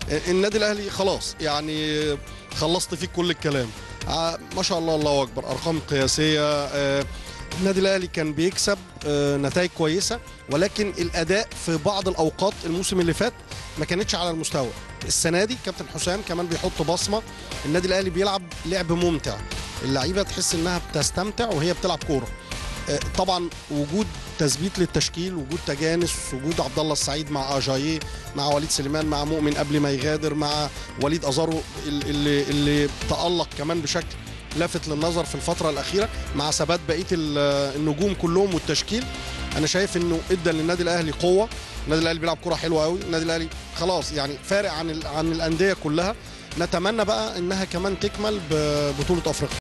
النادي الاهلي خلاص يعني خلصت فيه كل الكلام آه، ما شاء الله الله اكبر ارقام قياسيه آه، النادي الاهلي كان بيكسب آه، نتائج كويسه ولكن الاداء في بعض الاوقات الموسم اللي فات ما كانتش على المستوى السنه دي كابتن حسام كمان بيحط بصمه النادي الاهلي بيلعب لعب ممتع اللعيبه تحس انها بتستمتع وهي بتلعب كوره آه، طبعا وجود تثبيت للتشكيل وجود تجانس وجود عبد الله السعيد مع اجاييه مع وليد سليمان مع مؤمن قبل ما يغادر مع وليد ازارو اللي اللي تالق كمان بشكل لافت للنظر في الفتره الاخيره مع ثبات بقيه ال- النجوم كلهم والتشكيل انا شايف انه ادى للنادي الاهلي قوه النادي الاهلي بيلعب كره حلوه قوي النادي الاهلي خلاص يعني فارق عن ال- عن الانديه كلها نتمنى بقى انها كمان تكمل ببطوله افريقيا